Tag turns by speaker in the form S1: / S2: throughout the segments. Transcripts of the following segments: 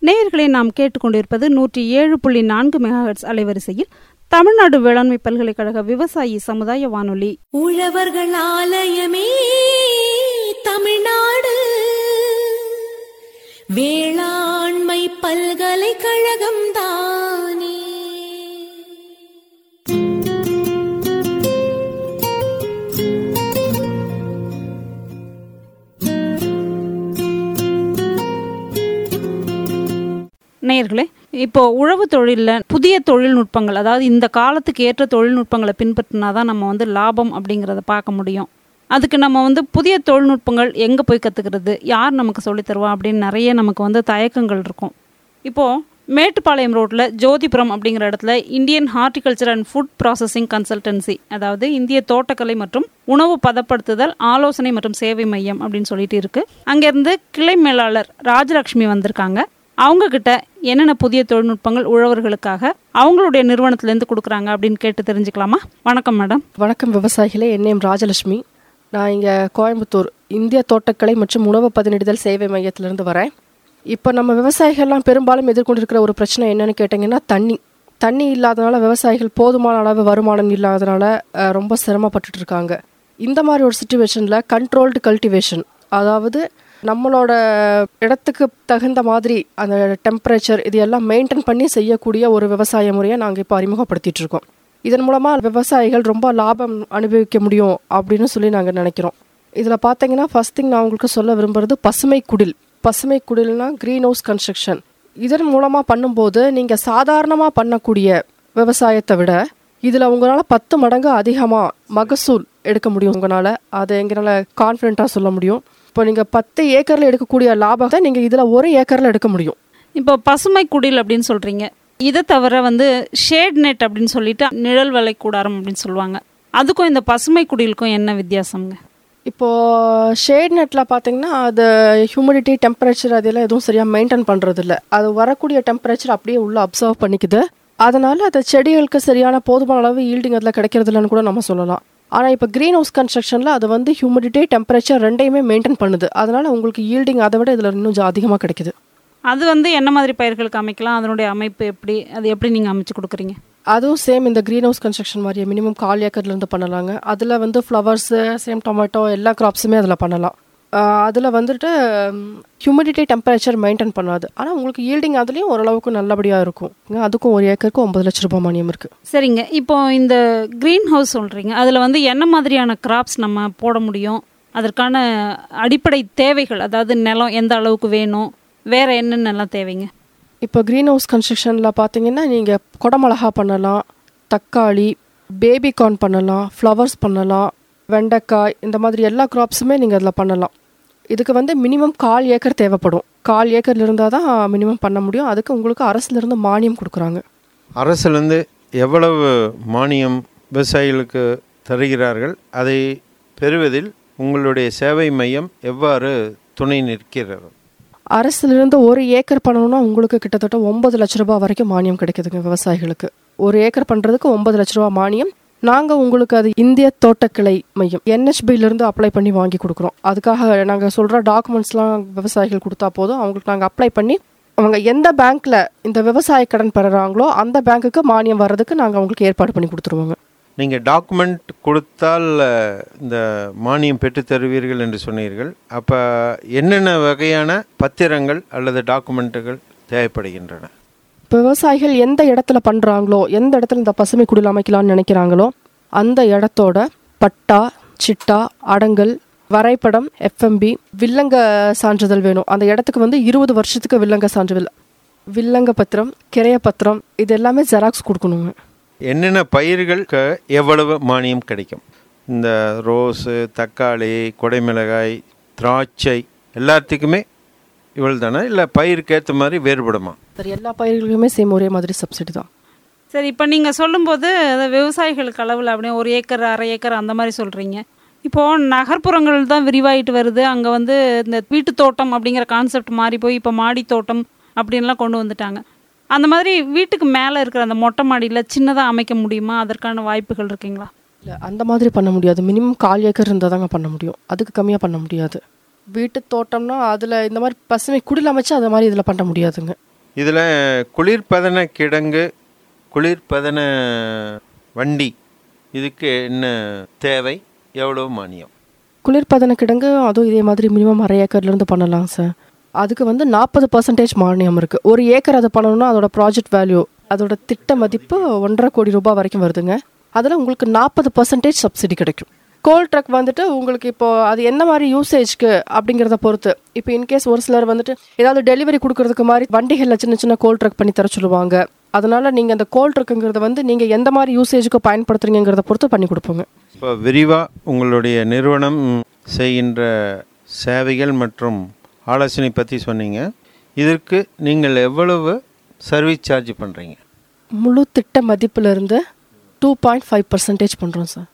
S1: நேயர்களை நாம் கேட்டுக்கொண்டிருப்பது நூற்றி ஏழு புள்ளி நான்கு மெகாஹெட்ஸ் அலைவரிசையில் தமிழ்நாடு வேளாண்மை பல்கலைக்கழக விவசாயி சமுதாய வானொலி
S2: உழவர்கள் ஆலயமே தமிழ்நாடு வேளாண்மை பல்கலைக்கழகம் தானே
S1: நேயர்களே இப்போ உழவு தொழிலில் புதிய தொழில்நுட்பங்கள் அதாவது இந்த காலத்துக்கு ஏற்ற தொழில்நுட்பங்களை பின்பற்றினா தான் நம்ம வந்து லாபம் அப்படிங்கிறத பார்க்க முடியும் அதுக்கு நம்ம வந்து புதிய தொழில்நுட்பங்கள் எங்கே போய் கற்றுக்கிறது யார் நமக்கு சொல்லித் தருவா அப்படின்னு நிறைய நமக்கு வந்து தயக்கங்கள் இருக்கும் இப்போது மேட்டுப்பாளையம் ரோட்டில் ஜோதிபுரம் அப்படிங்கிற இடத்துல Indian horticulture and food processing consultancy அதாவது இந்திய தோட்டக்கலை மற்றும் உணவு பதப்படுத்துதல் ஆலோசனை மற்றும் சேவை மையம் அப்படின்னு சொல்லிட்டு இருக்கு அங்கேருந்து கிளை மேலாளர் ராஜலக்ஷ்மி வந்திருக்காங்க அவங்க கிட்ட என்னென்ன புதிய தொழில்நுட்பங்கள் உழவர்களுக்காக அவங்களுடைய நிறுவனத்திலேருந்து கொடுக்குறாங்க அப்படின்னு கேட்டு தெரிஞ்சுக்கலாமா வணக்கம் மேடம்
S3: வணக்கம் விவசாயிகளே என் நேம் ராஜலட்சுமி நான் இங்கே கோயம்புத்தூர் இந்திய தோட்டக்கலை மற்றும் உணவு பதனிடுதல் சேவை மையத்திலிருந்து வரேன் இப்போ நம்ம விவசாயிகள்லாம் பெரும்பாலும் எதிர்கொண்டிருக்கிற ஒரு பிரச்சனை என்னன்னு கேட்டிங்கன்னா தண்ணி தண்ணி இல்லாதனால விவசாயிகள் போதுமான அளவு வருமானம் இல்லாதனால அஹ், ரொம்ப சிரமப்பட்டுட்டு இருக்காங்க இந்த மாதிரி ஒரு சுச்சுவேஷனில் கண்ட்ரோல்டு கல்டிவேஷன் அதாவது நம்மளோட இடத்துக்கு தகுந்த மாதிரி அந்த டெம்பரேச்சர் இது எல்லாம் மெயின்டைன் பண்ணி செய்யக்கூடிய ஒரு விவசாய முறையை நாங்கள் இப்போ அறிமுகப்படுத்திட்டு இருக்கோம் இதன் மூலமாக விவசாயிகள் ரொம்ப லாபம் அனுபவிக்க முடியும் அப்படின்னு சொல்லி நாங்கள் நினைக்கிறோம் இதில் பார்த்தீங்கன்னா ஃபர்ஸ்ட் திங் நான் உங்களுக்கு சொல்ல விரும்புறது பசுமை குடில் பசுமை குடில்னா க்ரீன் ஹவுஸ் கன்ஸ்ட்ரக்ஷன் இதன் மூலமாக பண்ணும்போது நீங்கள் சாதாரணமாக பண்ணக்கூடிய விவசாயத்தை விட இதில் உங்களால் பத்து மடங்கு அதிகமாக மகசூல் எடுக்க முடியும் உங்களால் அதை எங்களால் கான்ஃபிடென்ட்டாக சொல்ல முடியும் இப்போ நீங்கள் பத்து ஏக்கரில் எடுக்கக்கூடிய லாபத்தை நீங்கள் இதில் ஒரு ஏக்கரில் எடுக்க முடியும்
S1: இப்போ பசுமை குடில் அப்படின்னு சொல்றீங்க இதை தவிர வந்து ஷேட் நெட் அப்படின்னு சொல்லிட்டு நிழல் வலை கூடாரம் அப்படின்னு சொல்லுவாங்க அதுக்கும் இந்த பசுமை குடிலுக்கும் என்ன வித்தியாசம்ங்க
S3: இப்போது ஷேட் நெட்டில் பார்த்தீங்கன்னா அது ஹியூமிடிட்டி டெம்பரேச்சர் அதெல்லாம் எதுவும் சரியாக மெயின்டைன் பண்ணுறது இல்லை அது வரக்கூடிய டெம்பரேச்சர் அப்படியே உள்ளே அப்சர்வ் பண்ணிக்குது அதனால அது செடிகளுக்கு சரியான போதுமான அளவு ஈல்டிங் அதில் கிடைக்கிறது இல்லைன்னு கூட நம்ம சொல்லலாம் ஆனால் இப்போ க்ரீன் ஹவுஸ் கன்ஸ்ட்ரக்ஷனில் அது வந்து ஹியூமிடிட்டி டெம்பரேச்சர் ரெண்டையுமே மெயின்டைன் பண்ணுது அதனால உங்களுக்கு ஈல்டிங் அதை விட இதில் இன்னும் ஜா- அதிகமாக கிடைக்குது
S1: அது வந்து என்ன மாதிரி பயிர்களுக்கு அமைக்கலாம் அதனுடைய அமைப்பு எப்படி அது எப்படி நீங்கள் அமைச்சு கொடுக்குறீங்க
S3: அதுவும் சேம் இந்த க்ரீன் ஹவுஸ் கன்ஸ்ட்ரக்ஷன் மாதிரியே மினிமம் கால் ஏக்கர்லேருந்து பண்ணலாங்க அதில் வந்து ஃப்ளவர்ஸு சேம் டொமேட்டோ எல்லா கிராப்ஸுமே அதில் பண்ணலாம் அதில் வந்துட்டு ஹியூமிடிட்டி டெம்பரேச்சர் மெயின்டைன் பண்ணாது ஆனால் உங்களுக்கு ஈல்டிங் அதுலேயும் ஓரளவுக்கு நல்லபடியாக இருக்கும் அதுக்கும் ஒரு ஏக்கருக்கு ஒன்பது லட்ச ரூபாய் மானியம் இருக்குது
S1: சரிங்க இப்போ இந்த க்ரீன் ஹவுஸ் சொல்கிறீங்க அதில் வந்து என்ன மாதிரியான கிராப்ஸ் நம்ம போட முடியும் அதற்கான அடிப்படை தேவைகள் அதாவது நிலம் எந்த அளவுக்கு வேணும் வேற என்னென்னலாம் தேவைங்க
S3: இப்போ க்ரீன் ஹவுஸ் கன்ஸ்ட்ரக்ஷனில் பார்த்தீங்கன்னா நீங்கள் குடமிளகா பண்ணலாம் தக்காளி பேபி கார்ன் பண்ணலாம் ஃப்ளவர்ஸ் பண்ணலாம் வெண்டைக்காய் இந்த மாதிரி எல்லா கிராப்ஸுமே நீங்கள் அதில் பண்ணலாம் இதுக்கு வந்து மினிமம் கால் ஏக்கர் தேவைப்படும் கால் ஏக்கர் இருந்தால் தான் மினிமம் பண்ண முடியும் அதுக்கு உங்களுக்கு அரசுலேருந்து மானியம் கொடுக்குறாங்க
S4: அரசுலேருந்து எவ்வளவு மானியம் விவசாயிகளுக்கு தருகிறார்கள் அதை பெறுவதில் உங்களுடைய சேவை மையம் எவ்வாறு துணை நிற்கிறது
S3: அரசுலேருந்து ஒரு ஏக்கர் பண்ணணும்னா உங்களுக்கு கிட்டத்தட்ட ஒன்பது லட்ச ரூபாய் வரைக்கும் மானியம் கிடைக்குதுங்க விவசாயிகளுக்கு ஒரு ஏக்கர் பண்ணுறதுக்கு ஒன்பது லட்ச ரூபாய் மானியம் நாங்கள் உங்களுக்கு அது இந்திய தோட்டக்கலை மையம் என்ஹெச்பியிலேருந்து அப்ளை பண்ணி வாங்கி கொடுக்குறோம் அதுக்காக நாங்கள் சொல்கிற டாக்குமெண்ட்ஸ்லாம் விவசாயிகள் கொடுத்தா போதும் அவங்களுக்கு நாங்கள் அப்ளை பண்ணி அவங்க எந்த பேங்க்கில் இந்த விவசாய கடன் பெறுறாங்களோ அந்த பேங்க்குக்கு மானியம் வர்றதுக்கு நாங்கள் அவங்களுக்கு ஏற்பாடு பண்ணி கொடுத்துருவோங்க
S4: நீங்கள் டாக்குமெண்ட் கொடுத்தால் அஹ், இந்த மானியம் பெற்றுத் தருவீர்கள் என்று சொன்னீர்கள் அப்போ என்னென்ன வகையான பத்திரங்கள் அல்லது டாக்குமெண்ட்டுகள் தேவைப்படுகின்றன
S3: இப்போ விவசாயிகள் எந்த இடத்துல பண்ணுறாங்களோ எந்த இடத்துல இந்த பசுமை குடில் அமைக்கலாம்னு நினைக்கிறாங்களோ அந்த இடத்தோட பட்டா சிட்டா அடங்கல் வரைபடம் எஃப்எம்பி வில்லங்க சான்றிதழ் வேணும் அந்த இடத்துக்கு வந்து இருபது வருஷத்துக்கு வில்லங்க சான்றிதழ் வில்லங்க பத்திரம் கிரைய பத்திரம் இது எல்லாமே ஜெராக்ஸ் கொடுக்கணுங்க
S4: என்னென்ன பயிர்களுக்கு எவ்வளவு மானியம் கிடைக்கும் இந்த ரோஸு தக்காளி கொடைமிளகாய் திராட்சை எல்லாத்துக்குமே இவ்வளவு தானே இல்லை பயிருக்கு ஏற்ற மாதிரி வேறுபடுமா
S3: சரி எல்லா பயிர்களுக்குமே சேம் ஒரே மாதிரி சப்சிடி தான்
S1: சரி இப்போ நீங்கள் சொல்லும்போது அது விவசாயிகளுக்கு அளவில் அப்படியே ஒரு ஏக்கர் அரை ஏக்கர் அந்த மாதிரி சொல்கிறீங்க இப்போது நகர்ப்புறங்கள் தான் விரிவாயிட்டு வருது அங்கே வந்து இந்த வீட்டு தோட்டம் அப்படிங்கிற கான்செப்ட் மாறி போய் இப்போ மாடி தோட்டம் அப்படின்லாம் கொண்டு வந்துட்டாங்க அந்த மாதிரி வீட்டுக்கு மேலே இருக்கிற அந்த மொட்டை மாடியில் சின்னதாக அமைக்க முடியுமா அதற்கான வாய்ப்புகள் இருக்குங்களா
S3: இல்லை அந்த மாதிரி பண்ண முடியாது மினிமம் கால் ஏக்கர் இருந்தால் தாங்க பண்ண முடியும் அதுக்கு கம்மியாக பண்ண முடியாது வீட்டு தோட்டம்னா அதில் இந்த மாதிரி பசுமை குடில் அமைச்சு அது மாதிரி இதில் பண்ண முடியாதுங்க
S4: இதில் குளிர்பதன கிடங்கு குளிர்பதன வண்டி இதுக்கு என்ன தேவை எவ்வளோ மானியம்
S3: குளிர்பதன கிடங்கு அதுவும் இதே மாதிரி மினிமம் அரை ஏக்கர்லேருந்து பண்ணலாம் சார் அதுக்கு வந்து நாற்பது பர்சன்டேஜ் மானியம் இருக்குது ஒரு ஏக்கர் அதை பண்ணணும்னா அதோட ப்ராஜெக்ட் வேல்யூ அதோட திட்ட மதிப்பு ஒன்றரை கோடி ரூபாய் வரைக்கும் வருதுங்க அதில் உங்களுக்கு நாற்பது பர்சன்டேஜ் சப்சிடி கிடைக்கும் கோல் ட்ரக் வந்துட்டு உங்களுக்கு இப்போ அது என்ன மாதிரி யூசேஜ்க்கு அப்படிங்கிறத பொறுத்து இப்போ இன்கேஸ் ஒரு சிலர் வந்துட்டு ஏதாவது டெலிவரி கொடுக்கறதுக்கு மாதிரி வண்டிகளில் சின்ன சின்ன கோல் ட்ரக் பண்ணி தர சொல்லுவாங்க அதனால நீங்கள் அந்த கோல் ட்ரக்குங்கிறத வந்து நீங்கள் எந்த மாதிரி யூசேஜுக்கு பயன்படுத்துறீங்கிறத பொறுத்து பண்ணி கொடுப்போங்க
S4: இப்போ விரிவாக உங்களுடைய நிறுவனம் செய்கின்ற சேவைகள் மற்றும் ஆலோசனை பற்றி சொன்னீங்க இதற்கு நீங்கள் எவ்வளவு சர்வீஸ் சார்ஜ் பண்ணுறீங்க
S3: முழு திட்ட மதிப்பிலிருந்து டூ பாயிண்ட் ஃபைவ் பர்சன்டேஜ் பண்ணுறோம் சார்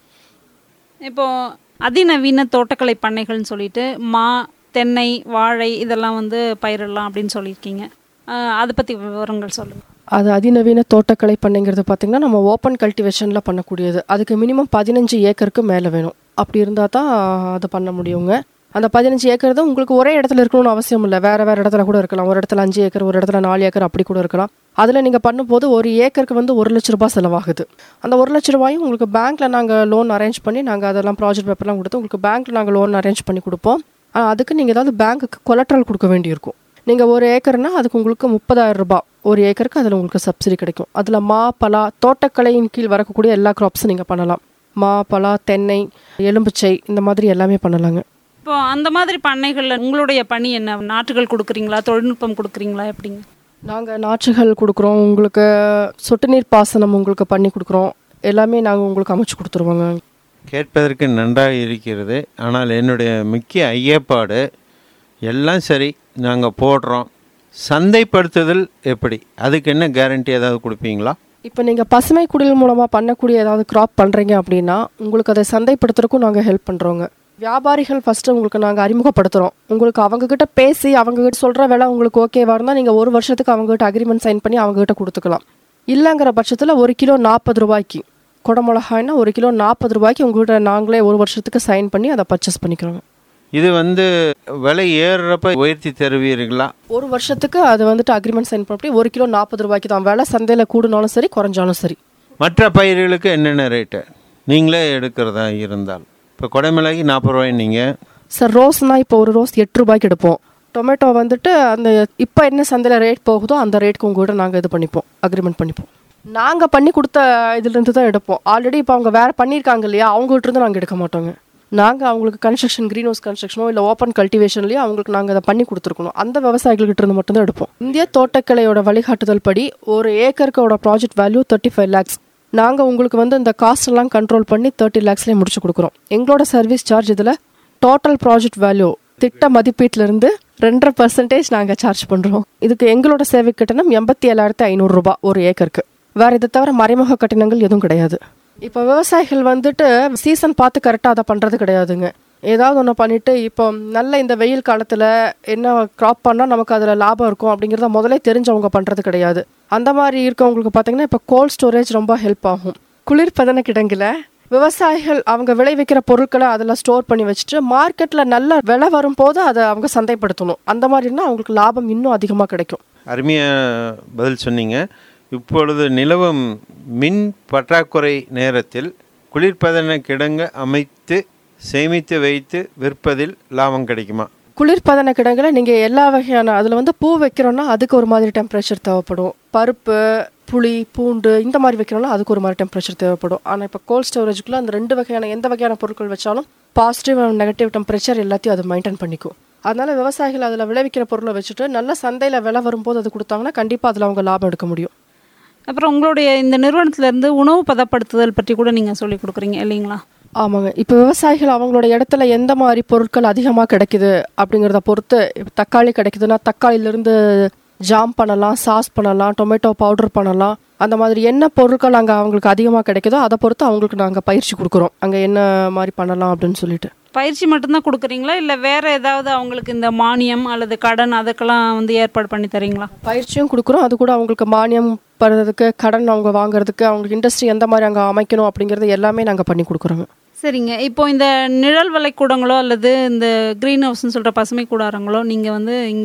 S1: இப்போ அதிநவீன தோட்டக்கலை பண்ணைகள்னு சொல்லிட்டு மா தென்னை வாழை இதெல்லாம் வந்து பயிரிடலாம் அப்படின்னு சொல்லியிருக்கீங்க ஆஹ் அதை பற்றி விவரங்கள் சொல்லுங்கள்
S3: அது அதிநவீன தோட்டக்கலை பண்ணைங்கிறது பார்த்தீங்கன்னா நம்ம ஓப்பன் கல்டிவேஷனில் பண்ணக்கூடியது அதுக்கு மினிமம் பதினஞ்சு ஏக்கருக்கு மேலே வேணும் அப்படி இருந்தால் தான் அதை பண்ண முடியுங்க அந்த பதினஞ்சு ஏக்கர் தான் உங்களுக்கு ஒரே இடத்துல இருக்கணும்னு அவசியம் இல்லை வேறு வேறு இடத்துல கூட இருக்கலாம் ஒரு இடத்துல அஞ்சு ஏக்கர் ஒரு இடத்துல நாலு ஏக்கர் அப்படி கூட இருக்கலாம் அதில் நீங்கள் பண்ணும்போது ஒரு ஏக்கருக்கு வந்து ஒரு லட்ச ரூபாய் செலவாகுது அந்த ஒரு லட்ச ரூபாயும் உங்களுக்கு பேங்க்கில் நாங்கள் லோன் அரேஞ்ச் பண்ணி நாங்கள் அதெல்லாம் ப்ராஜெக்ட் பேப்பர்லாம் கொடுத்து உங்களுக்கு பேங்க்கில் நாங்கள் லோன் அரேஞ்ச் பண்ணி கொடுப்போம் ஆனா, அதுக்கு நீங்கள் ஏதாவது பேங்க்குக்கு கொலட்ரல் கொடுக்க வேண்டியிருக்கும் நீங்கள் ஒரு ஏக்கர்னா அதுக்கு உங்களுக்கு முப்பதாயிரம் ரூபாய் ஒரு ஏக்கருக்கு அதில் உங்களுக்கு சப்சிடி கிடைக்கும் அதில் மா பலா தோட்டக்கலையின் கீழ் வரக்கூடிய எல்லா க்ராப்ஸும் நீங்கள் பண்ணலாம் மா பலா தென்னை எலும்புச்சை இந்த மாதிரி எல்லாமே பண்ணலாங்க
S1: இப்போ அந்த மாதிரி பண்ணைகளில் உங்களுடைய பணி என்ன நாற்றுகள் கொடுக்குறீங்களா தொழில்நுட்பம் கொடுக்குறீங்களா எப்படிங்க
S3: நாங்கள் நாற்றுகள் கொடுக்குறோம் உங்களுக்கு சொட்டு நீர் பாசனம் உங்களுக்கு பண்ணி கொடுக்குறோம் எல்லாமே நாங்கள் உங்களுக்கு அமைச்சு கொடுத்துருவோங்க
S4: கேட்பதற்கு நன்றாக இருக்கிறது ஆனால் என்னுடைய முக்கிய ஐயப்பாடு எல்லாம் சரி நாங்கள் போடுறோம் சந்தைப்படுத்துதல் எப்படி அதுக்கு என்ன கேரண்டி ஏதாவது கொடுப்பீங்களா
S3: இப்போ நீங்கள் பசுமை குடில் மூலமாக பண்ணக்கூடிய ஏதாவது கிராப் பண்ணுறீங்க அப்படின்னா உங்களுக்கு அதை சந்தைப்படுத்துறதுக்கும் நாங்கள் ஹெல்ப் பண்ணுறோங்க வியாபாரிகள் ஃபஸ்ட்டு உங்களுக்கு நாங்கள் அறிமுகப்படுத்துகிறோம் உங்களுக்கு அவங்கக்கிட்ட பேசி அவங்கக்கிட்ட சொல்கிற விலை உங்களுக்கு ஓகேவா இருந்தால் நீங்கள் ஒரு வருஷத்துக்கு அவங்ககிட்ட அக்ரிமெண்ட் சைன் பண்ணி அவங்ககிட்ட கொடுத்துக்கலாம் இல்லைங்கிற பட்சத்தில் ஒரு கிலோ நாற்பது ரூபாய்க்கு குடமிளகாய்னா ஒரு கிலோ நாற்பது ரூபாய்க்கு உங்கள்கிட்ட நாங்களே ஒரு வருஷத்துக்கு சைன் பண்ணி அதை பர்ச்சேஸ் பண்ணிக்கிறோங்க
S4: இது வந்து விலை ஏறுறப்ப உயர்த்தி தருவீர்களா
S3: ஒரு வருஷத்துக்கு அது வந்துட்டு அக்ரிமெண்ட் சைன் பண்ணி ஒரு கிலோ நாற்பது ரூபாய்க்கு தான் விலை சந்தையில் கூடுனாலும் சரி குறைஞ்சாலும் சரி
S4: மற்ற பயிர்களுக்கு என்னென்ன ரேட்டு நீங்களே எடுக்கிறதா இருந்தால் இப்போ கொடைமிளகி நாற்பது ரூபாய் நீங்கள்
S3: சார் ரோஸ்னா இப்போ ஒரு ரோஸ் எட்டு ரூபாய்க்கு எடுப்போம் டொமேட்டோ வந்துட்டு அந்த இப்போ என்ன சந்தையில் ரேட் போகுதோ அந்த ரேட்டுக்கு உங்கள்கிட்ட நாங்கள் இது பண்ணிப்போம் அக்ரிமெண்ட் பண்ணிப்போம் நாங்கள் பண்ணி கொடுத்த இதுலேருந்து தான் எடுப்போம் ஆல்ரெடி இப்போ அவங்க வேறு பண்ணியிருக்காங்க இல்லையா அவங்கள்ட்ட இருந்து நாங்கள் எடுக்க மாட்டோங்க நாங்கள் அவங்களுக்கு கன்ஸ்ட்ரக்ஷன் க்ரீன் ஹவுஸ் கன்ஸ்ட்ரக்ஷனோ இல்லை ஓப்பன் கல்டிவேஷன்லையோ அவங்களுக்கு நாங்கள் அதை பண்ணி கொடுத்துருக்கணும் அந்த விவசாயிகள்கிட்ட இருந்து மட்டும்தான் எடுப்போம் இந்திய தோட்டக்கலையோட வழிகாட்டுதல் படி ஒரு ஏக்கருக்கோட project value thirty five lakhs நாங்கள் உங்களுக்கு வந்து இந்த காஸ்ட் எல்லாம் கண்ட்ரோல் பண்ணி தேர்ட்டி லேக்ஸ்லேயே முடிச்சு கொடுக்குறோம் எங்களோட சர்வீஸ் சார்ஜ் இதில் டோட்டல் ப்ராஜெக்ட் வேல்யூ திட்ட மதிப்பீட்டிலிருந்து ரெண்டரை பர்சன்டேஜ் நாங்கள் சார்ஜ் பண்ணுறோம் இதுக்கு எங்களோட சேவை கட்டணம் எண்பத்தி ஏழாயிரத்தி ஐநூறுரூபா ஒரு ஏக்கருக்கு வேற இதை தவிர மறைமுக கட்டணங்கள் எதுவும் கிடையாது இப்போ விவசாயிகள் வந்துட்டு சீசன் பார்த்து கரெக்டாக அதை பண்ணுறது கிடையாதுங்க ஏதாவது ஒன்று பண்ணிட்டு இப்போ நல்ல இந்த வெயில் காலத்தில் என்ன க்ராப் பண்ணால் நமக்கு அதில் லாபம் இருக்கும் அப்படிங்கிறத முதலே தெரிஞ்சவங்க பண்ணுறது கிடையாது அந்த மாதிரி இருக்கவங்களுக்கு பார்த்தீங்கன்னா இப்போ கோல்ட் ஸ்டோரேஜ் ரொம்ப ஹெல்ப் ஆகும் குளிர்பதன கிடங்குல விவசாயிகள் அவங்க விளைவிக்கிற பொருட்களை அதில் ஸ்டோர் பண்ணி வச்சுட்டு மார்க்கெட்டில் நல்ல விலை வரும்போது அதை அவங்க சந்தைப்படுத்தணும் அந்த மாதிரினா அவங்களுக்கு லாபம் இன்னும் அதிகமாக கிடைக்கும்
S4: அருமையாக பதில் சொன்னீங்க இப்பொழுது நிலவும் மின் பற்றாக்குறை நேரத்தில் குளிர்பதன கிடங்கு அமைத்து சேமித்து வைத்து விற்பதில் லாபம் கிடைக்குமா
S3: குளிர்பதன கிடங்குல நீங்கள் எல்லா வகையான அதில் வந்து பூ வைக்கிறோன்னா அதுக்கு ஒரு மாதிரி டெம்பரேச்சர் தேவைப்படும் பருப்பு புளி பூண்டு இந்த மாதிரி வைக்கிறோம்னா அதுக்கு ஒரு மாதிரி டெம்பரேச்சர் தேவைப்படும் ஆனால் இப்போ கோல்ட் ஸ்டோரேஜுக்குள்ள அந்த ரெண்டு வகையான எந்த வகையான பொருட்கள் வச்சாலும் பாசிட்டிவ் அண்ட் நெகட்டிவ் டெம்பரேச்சர் எல்லாத்தையும் அது மெயின்டைன் பண்ணிக்கும் அதனால விவசாயிகள் அதில் விளைவிக்கிற பொருளை வச்சுட்டு நல்ல சந்தையில் விலை வரும்போது அது கொடுத்தாங்கன்னா கண்டிப்பாக அதில் அவங்க லாபம் எடுக்க முடியும்
S1: அப்புறம் உங்களுடைய இந்த நிறுவனத்திலேருந்து உணவு பதப்படுத்துதல் பற்றி கூட நீங்கள் சொல்லி கொடுக்குறீங்க இல்லைங்களா
S3: ஆமாங்க இப்போ விவசாயிகள் அவங்களோட இடத்துல எந்த மாதிரி பொருட்கள் அதிகமாக கிடைக்குது அப்படிங்கிறத பொறுத்து இப்ப தக்காளி கிடைக்குதுன்னா தக்காளியிலேருந்து ஜாம் பண்ணலாம் சாஸ் பண்ணலாம் டொமேட்டோ பவுடர் பண்ணலாம் அந்த மாதிரி என்ன பொருட்கள் அங்கே அவங்களுக்கு அதிகமாக கிடைக்குதோ அதை பொறுத்து அவங்களுக்கு நாங்கள் பயிற்சி கொடுக்குறோம் அங்கே என்ன மாதிரி பண்ணலாம் அப்படின்னு சொல்லிட்டு
S1: பயிற்சி மட்டும்தான் கொடுக்குறீங்களா இல்லை வேறு ஏதாவது அவங்களுக்கு இந்த மானியம் அல்லது கடன் அதுக்கெல்லாம் வந்து ஏற்பாடு பண்ணி தரீங்களா
S3: பயிற்சியும் கொடுக்குறோம் அது கூட அவங்களுக்கு மானியம் பெறதுக்கு கடன் அவங்க வாங்குறதுக்கு அவங்களுக்கு இண்டஸ்ட்ரி எந்த மாதிரி அங்கே அமைக்கணும் அப்படிங்கிறது எல்லாமே நாங்கள் பண்ணி கொடுக்குறோங்க
S1: சரிங்க இப்போ இந்த நிழல் வலை கூடங்களோ அல்லது இந்த க்ரீன் ஹவுஸ்னு சொல்கிற பசுமை கூடாரங்களோ நீங்கள் வந்து இங்கே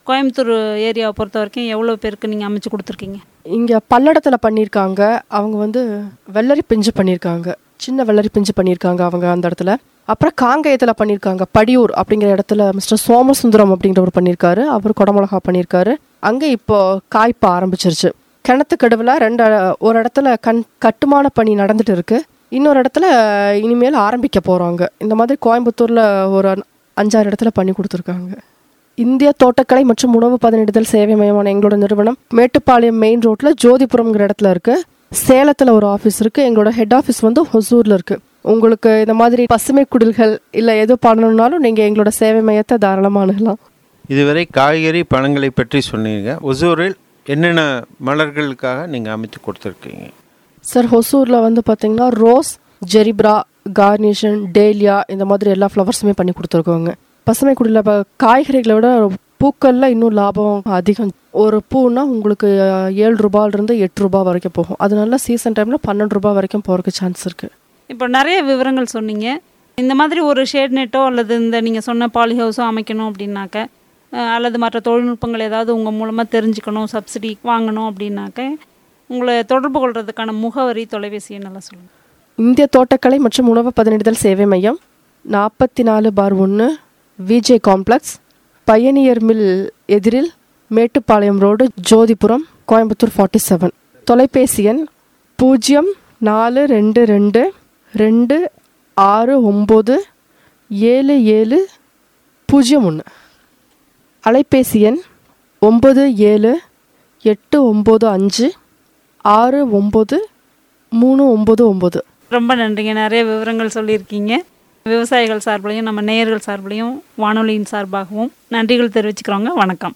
S1: கோயம்புத்தூர் ஏரியாவை பொறுத்த வரைக்கும் எவ்வளோ பேருக்கு நீங்கள் அமைச்சு கொடுத்துருக்கீங்க
S3: இங்கே பல்லடத்தில் பண்ணியிருக்காங்க அவங்க வந்து வெள்ளரி பிஞ்சு பண்ணியிருக்காங்க சின்ன வெள்ளரி பிஞ்சு பண்ணியிருக்காங்க அவங்க அந்த இடத்துல அப்புறம் காங்கயத்தில் பண்ணியிருக்காங்க படியூர் அப்படிங்கிற இடத்துல மிஸ்டர் சோமசுந்தரம் அப்படிங்கிறவர் பண்ணியிருக்காரு அவர் குடமிளகா பண்ணியிருக்காரு அங்கே இப்போ காய்ப்ப ஆரம்பிச்சிருச்சு கிணத்துக்கடுவில் ரெண்டு ஒரு இடத்துல கண் கட்டுமான பணி நடந்துட்டு இருக்கு இன்னொரு இடத்துல இனிமேல் ஆரம்பிக்க போகிறாங்க இந்த மாதிரி கோயம்புத்தூரில் ஒரு அஞ்சாறு இடத்துல பண்ணி கொடுத்துருக்காங்க இந்திய தோட்டக்கலை மற்றும் உணவு பதனிடுதல் சேவை மையமான எங்களோட நிறுவனம் மேட்டுப்பாளையம் மெயின் ரோட்ல ஜோதிபுரம்ங்கிற இடத்துல இருக்கு சேலத்துல ஒரு ஆஃபீஸ் இருக்கு எங்களோட ஹெட் ஆஃபீஸ் வந்து ஹொசூர்ல இருக்கு உங்களுக்கு இந்த மாதிரி பசுமை குடில்கள் இல்லை எது பண்ணணும்னாலும் நீங்கள் எங்களோட சேவை மையத்தை தாராளமாக அணுகலாம்
S4: இதுவரை காய்கறி பழங்களை பற்றி சொன்னீங்க ஒசூரில் என்னென்ன மலர்களுக்காக நீங்கள் அமைத்து கொடுத்துருக்கீங்க
S3: சார் ஹொசூரில் வந்து பார்த்தீங்கன்னா ரோஸ் ஜெரிப்ரா கார்னிஷன் டேலியா இந்த மாதிரி எல்லா ஃப்ளவர்ஸுமே பண்ணி கொடுத்துருக்கோங்க பசுமை குடியில் இப்போ காய்கறிகளை விட பூக்களில் இன்னும் லாபம் அதிகம் ஒரு பூனா உங்களுக்கு அஹ், ஏழு ரூபாயிலிருந்து எட்டு ரூபாய் வரைக்கும் போகும் அதனால சீசன் டைமில் பன்னெண்டு ரூபாய் வரைக்கும் போகிறதுக்கு சான்ஸ் இருக்குது
S1: இப்போ நிறைய விவரங்கள் சொன்னீங்க இந்த மாதிரி ஒரு ஷேட் நெட்டோ அல்லது இந்த நீங்கள் சொன்ன பாலி ஹவுஸோ அமைக்கணும் அப்படின்னாக்க அஹ், அல்லது மற்ற தொழில்நுட்பங்கள் ஏதாவது உங்கள் மூலமாக தெரிஞ்சுக்கணும் சப்சிடி வாங்கணும் அப்படின்னாக்க உங்களை தொடர்பு கொள்றதுக்கான முகவரி தொலைபேசி எண்ணெல்லாம் சொல்லுங்கள்
S3: இந்திய தோட்டக்கலை மற்றும் உணவு பதனிடுதல் சேவை மையம் நாற்பத்தி நாலு பார் ஒன்று விஜே காம்ப்ளெக்ஸ் பயணியர் மில் எதிரில் Mettupalayam road Jothipuram Coimbatore forty seven தொலைபேசி எண் பூஜ்ஜியம் நாலு ரெண்டு ரெண்டு ரெண்டு ஆறு ஒம்பது ஏழு ஏழு பூஜ்ஜியம் ஒன்று அலைபேசி எண் ஒம்பது ஏழு எட்டு ஒம்பது அஞ்சு ஆறு ஒம்பது மூணு ஒம்பது ஒம்பது
S1: ரொம்ப நன்றிங்க நிறைய விவரங்கள் சொல்லியிருக்கீங்க விவசாயிகள் சார்பிலையும் நம்ம நேயர்கள் சார்பிலையும் வானொலியின் சார்பாகவும் நன்றிகள் தெரிவிச்சுக்கிறோங்க வணக்கம்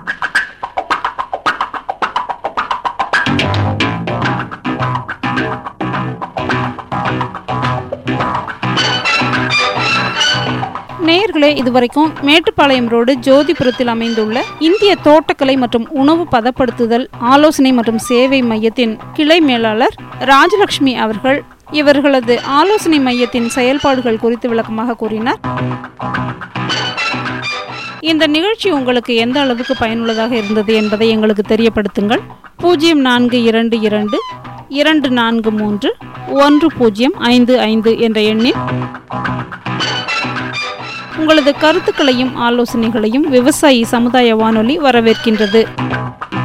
S1: நேயர்களே இதுவரைக்கும் மேட்டுப்பாளையம் ரோடு ஜோதிபுரத்தில் அமைந்துள்ள இந்திய தோட்டக்கலை மற்றும் உணவு பதப்படுத்துதல் ஆலோசனை மற்றும் சேவை மையத்தின் கிளை மேலாளர் ராஜலட்சுமி அவர்கள் இவர்களது ஆலோசனை மையத்தின் செயல்பாடுகள் குறித்து விளக்கமாக கூறினார் இந்த நிகழ்ச்சி உங்களுக்கு எந்த அளவுக்கு பயனுள்ளதாக இருந்தது என்பதை எங்களுக்கு தெரியப்படுத்துங்கள் பூஜ்ஜியம் நான்கு இரண்டு இரண்டு இரண்டு நான்கு மூன்று ஒன்று பூஜ்ஜியம் ஐந்து ஐந்து என்ற எண்ணில் உங்களது கருத்துக்களையும் ஆலோசனைகளையும் விவசாயி சமுதாய வானொலி வரவேற்கின்றது